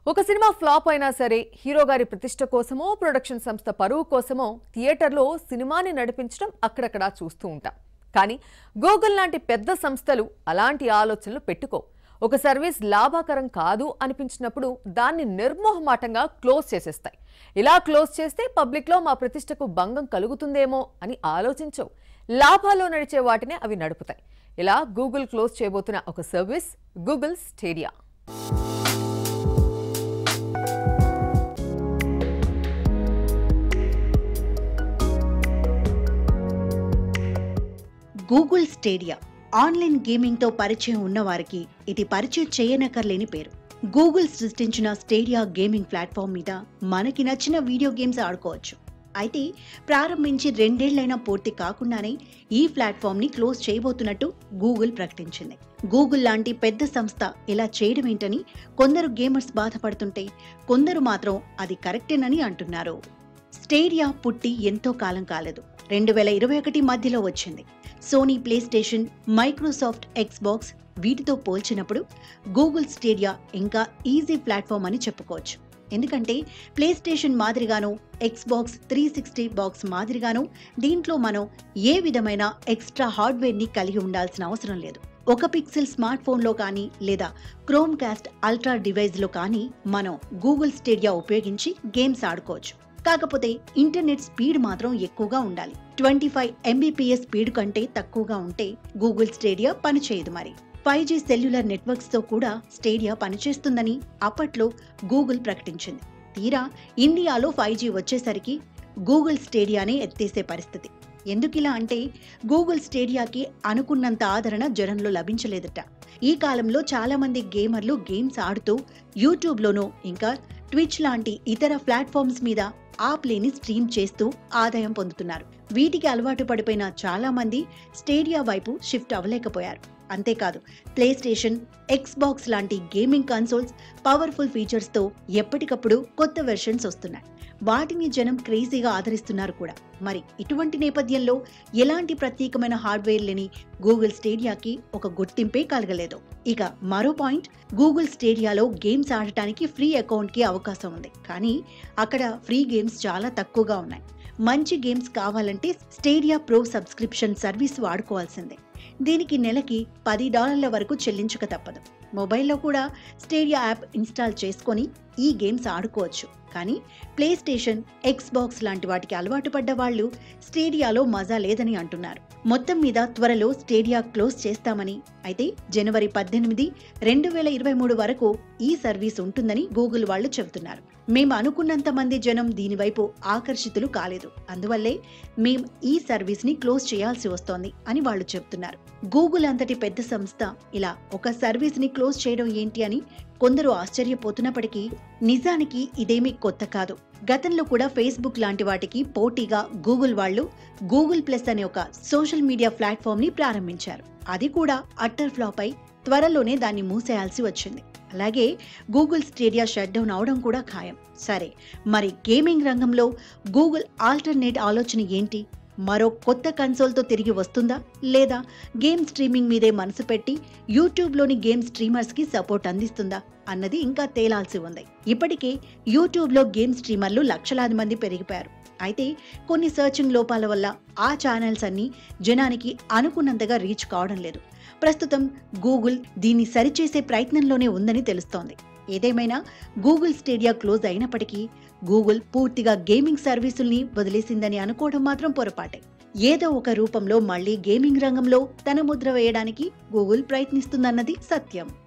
ఒక cinema flop అయినా సరే హీరో గారి ప్రతిష్ట కోసమో ప్రొడక్షన్ సంస్థ పరువు కోసమో థియేటర్లో సినిమాని నడిపించడం అక్కడక్కడా చూస్తూ ఉంటాం కానీ గూగుల్ లాంటి పెద్ద సంస్థలు అలాంటి ఆలోచనలు పెట్టుకో ఒక సర్వీస్ లాభాకరం కాదు అనిపించినప్పుడు దాన్ని నిర్మోహమాటంగా క్లోజ్ చేసేస్తాయి ఇలా క్లోజ్ చేస్తే పబ్లిక్లో మా ప్రతిష్టకు భంగం కలుగుతుందేమో అని ఆలోచించవు లాభాల్లో నడిచే వాటినే అవి నడుపుతాయి ఇలా గూగుల్ క్లోజ్ చేయబోతున్న ఒక service Google Stadia Google Stadia online గేమింగ్తో పరిచయం ఉన్నవారికి ఇది పరిచయం చేయనక్కర్లేని పేరు గూగుల్ సృష్టించిన స్టేడియా గేమింగ్ ప్లాట్ఫామ్ మీద మనకి నచ్చిన వీడియో గేమ్స్ ఆడుకోవచ్చు అయితే ప్రారంభించి రెండేళ్లైనా పూర్తి కాకుండానే ఈ ప్లాట్ఫామ్ని క్లోజ్ చేయబోతున్నట్టు గూగుల్ ప్రకటించింది గూగుల్ లాంటి పెద్ద సంస్థ ఇలా చేయడం ఏంటని కొందరు గేమర్స్ బాధపడుతుంటే కొందరు మాత్రం అది కరెక్టేనని అంటున్నారు స్టేడియా పుట్టి ఎంతో కాలం కాలేదు రెండు వేల ఇరవై ఒకటి మధ్యలో వచ్చింది Sony PlayStation Microsoft Xbox వీటితో పోల్చినప్పుడు గూగుల్ స్టేడియా ఇంకా ఈజీ ప్లాట్ఫామ్ అని చెప్పుకోవచ్చు ఎందుకంటే ప్లే స్టేషన్ మాదిరిగాను ఎక్స్బాక్స్ త్రీ సిక్స్టీ బాక్స్ మాదిరిగాను దీంట్లో మనం ఏ విధమైన ఎక్స్ట్రా హార్డ్వేర్ని కలిగి ఉండాల్సిన అవసరం లేదు ఒక పిక్సెల్ స్మార్ట్ ఫోన్లో కానీ లేదా క్రోమ్ కాస్ట్ అల్ట్రా డివైస్లో కానీ మనం గూగుల్ స్టేడియా ఉపయోగించి గేమ్స్ ఆడుకోవచ్చు కాకపోతే ఇంటర్నెట్ స్పీడ్ మాత్రం ఎక్కువగా ఉండాలి ట్వంటీ ఫైవ్ ఎంబీపీఎస్ స్పీడ్ కంటే తక్కువగా ఉంటే గూగుల్ స్టేడియా పనిచేయదు మరి ఫైవ్ జీ సెల్యులర్ నెట్వర్క్స్ తో కూడా స్టేడియా పనిచేస్తుందని అప్పట్లో గూగుల్ ప్రకటించింది తీరా ఇండియాలో ఫైవ్ జీ వచ్చేసరికి గూగుల్ స్టేడియానే ఎత్తేసే పరిస్థితి ఎందుకిలా అంటే గూగుల్ స్టేడియాకి అనుకున్నంత ఆదరణ జనంలో లభించలేదట ఈ కాలంలో చాలా మంది గేమర్లు గేమ్స్ ఆడుతూ యూట్యూబ్లోనూ ఇంకా ట్విచ్ లాంటి ఇతర ప్లాట్ఫామ్స్ మీద ఆ ప్లేని స్ట్రీమ్ చేస్తూ ఆదాయం పొందుతున్నారు వీటికి అలవాటు పడిపోయిన చాలా మంది స్టేడియా వైపు షిఫ్ట్ అవ్వలేకపోయారు అంతేకాదు ప్లే స్టేషన్ ఎక్స్బాక్స్ లాంటి గేమింగ్ కన్సోల్స్ పవర్ఫుల్ ఫీచర్స్తో ఎప్పటికప్పుడు కొత్త వెర్షన్స్ వస్తున్నాయి వాటిని జనం క్రేజీగా ఆదరిస్తున్నారు కూడా మరి ఇటువంటి నేపథ్యంలో ఎలాంటి ప్రత్యేకమైన హార్డ్వేర్ లేని గూగుల్ స్టేడియాకి ఒక గుర్తింపే కలగలేదు ఇక మరో పాయింట్ గూగుల్ స్టేడియాలో గేమ్స్ ఆడటానికి ఫ్రీ అకౌంట్కి అవకాశం ఉంది కానీ అక్కడ ఫ్రీ గేమ్స్ చాలా తక్కువగా ఉన్నాయి మంచి గేమ్స్ కావాలంటే స్టేడియా ప్రో సబ్స్క్రిప్షన్ సర్వీస్ వాడుకోవాల్సిందే దీనికి నెలకి పది డాలర్ల వరకు చెల్లించక తప్పదు మొబైల్లో కూడా స్టేడియా యాప్ ఇన్స్టాల్ చేసుకొని ఈ గేమ్స్ ఆడుకోవచ్చు కానీ ప్లే స్టేషన్ ఎక్స్బాక్స్ లాంటి వాటికి అలవాటు పడ్డ వాళ్ళు స్టేడియాలో మజా లేదని అంటున్నారు మొత్తం మీద త్వరలో స్టేడియా క్లోజ్ చేస్తామని అయితే జనవరి పద్దెనిమిది రెండు వేల ఇరవై మూడు వరకు ఈ సర్వీస్ ఉంటుందని గూగుల్ వాళ్ళు చెబుతున్నారు మేము అనుకున్నంత మంది జనం దీనివైపు ఆకర్షితులు కాలేదు అందువల్లే మేం ఈ సర్వీస్ ని క్లోజ్ చేయాల్సి వస్తోంది అని వాళ్ళు చెబుతున్నారు గూగుల్ అంతటి పెద్ద సంస్థ ఇలా ఒక సర్వీస్ ని క్లోజ్ చేయడం ఏంటి అని కొందరు ఆశ్చర్యపోతున్నప్పటికీ నిజానికి ఇదేమీ కొత్త కాదు గతంలో కూడా ఫేస్బుక్ లాంటి వాటికి పోటీగా గూగుల్ వాళ్ళు గూగుల్ ప్లస్ అనే ఒక సోషల్ మీడియా ప్లాట్ఫామ్ ని ప్రారంభించారు అది కూడా అట్టర్ ఫ్లాప్ అయి త్వరలోనే దాన్ని మూసేయాల్సి వచ్చింది అలాగే గూగుల్ స్టేడియా షట్ డౌన్ అవడం కూడా ఖాయం సరే మరి గేమింగ్ రంగంలో గూగుల్ ఆల్టర్నేట్ ఆలోచన ఏంటి మరో కొత్త కన్సోల్తో తిరిగి వస్తుందా లేదా గేమ్ స్ట్రీమింగ్ మీదే మనసు పెట్టి యూట్యూబ్లోని గేమ్ స్ట్రీమర్స్కి సపోర్ట్ అందిస్తుందా అన్నది ఇంకా తేలాల్సి ఉంది ఇప్పటికే యూట్యూబ్లో గేమ్ స్ట్రీమర్లు లక్షలాది మంది పెరిగిపోయారు అయితే కొన్ని సర్చింగ్ లోపాల వల్ల ఆ ఛానల్స్ అన్ని జనానికి అనుకున్నంతగా రీచ్ కావడం లేదు ప్రస్తుతం గూగుల్ దీన్ని సరిచేసే ప్రయత్నంలోనే ఉందని తెలుస్తోంది ఏదేమైనా గూగుల్ స్టేడియా క్లోజ్ అయినప్పటికీ గూగుల్ పూర్తిగా గేమింగ్ సర్వీసుల్ని వదిలేసిందని అనుకోవడం మాత్రం పొరపాటే ఏదో ఒక రూపంలో మళ్ళీ గేమింగ్ రంగంలో తన ముద్ర వేయడానికి గూగుల్ ప్రయత్నిస్తుందన్నది సత్యం